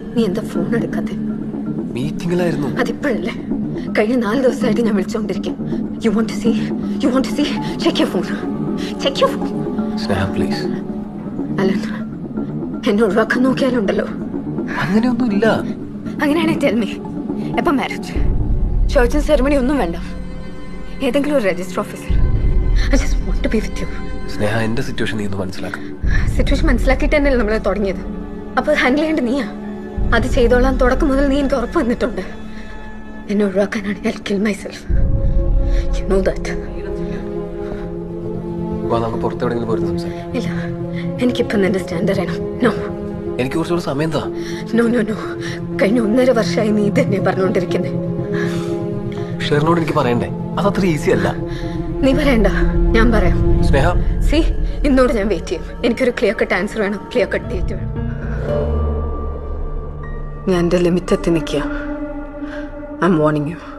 നീ എന്താ ഫോൺ എടുക്കാത്തെ മീറ്റിംഗിലായിരുന്നു അതിപ്പോഴല്ലേ കഴിഞ്ഞ നാല് ദിവസമായിട്ട് ഞാൻ വിളിച്ചോണ്ടിരിക്കും you want to see you want to see check your phone check your phone Sneha please Alan എന്നെ ഒഴിവാക്കാൻ നോക്കിയാലുണ്ടല്ലോ അങ്ങനെയൊന്നും ഇല്ല അങ്ങനെയാണെങ്കിൽ ടെൽ മീ എപ്പം മാരേജ് ചോയ്സും സെറമണി ഒന്നും വേണ്ട ഏതെങ്കിലും ഒരു രജിസ്റ്റർ ഓഫീസിൽ I just want to be with you Sneha എന്റെ സിറ്റുവേഷൻ നീ ഒന്ന് മനസ്സിലാക്കാം സിറ്റുവേഷൻ മനസ്സിലാക്കിയിട്ട് തന്നെയല്ലേ നമ്മൾ തുടങ്ങിയത് അപ്പോൾ ഹാൻഡിൽ ചെയ്യേണ്ട നീയാ അത് ചെയ്തോളാൻ തുടക്കം മുതൽ നീ എനിക്ക് ഉറപ്പ് വന്നിട്ടുണ്ട് എന്നെ ഒഴിവാക്കാനാണ് I kill myself you know that വാ നമുക്ക് പുറത്തെവിടെയെങ്കിലും പോരുന്ന സംസാരിക്കാം ഇല്ല എനിക്കിപ്പം നിന്റെ സ്റ്റാൻഡ് അറിയണം നോ എനിക്ക് കുറച്ചുകൂടെ സമയം താ നോ നോ നോ കഴിഞ്ഞ ഒന്നര വർഷമായി നീ തന്നെ പറഞ്ഞുകൊണ്ടിരിക്കുന്നത് ഷെറിനോട് എനിക്ക് പറയണ്ടേ അതത്ര ഈസി അല്ല നീ പറയണ്ട ഞാൻ പറയാം സ്നേഹ സി ഇന്നോട് ഞാൻ വെയിറ്റ് ചെയ്യും എനിക്കൊരു ക്ലിയർ കട്ട് ആൻസർ വേണം ക്ലിയർ കട്ട് ഡേറ്റ് വേണം ഞാൻ എൻ്റെ ലിമിറ്റ് എത്തി നിൽക്കുക ഐ എം വാർണിംഗ് യു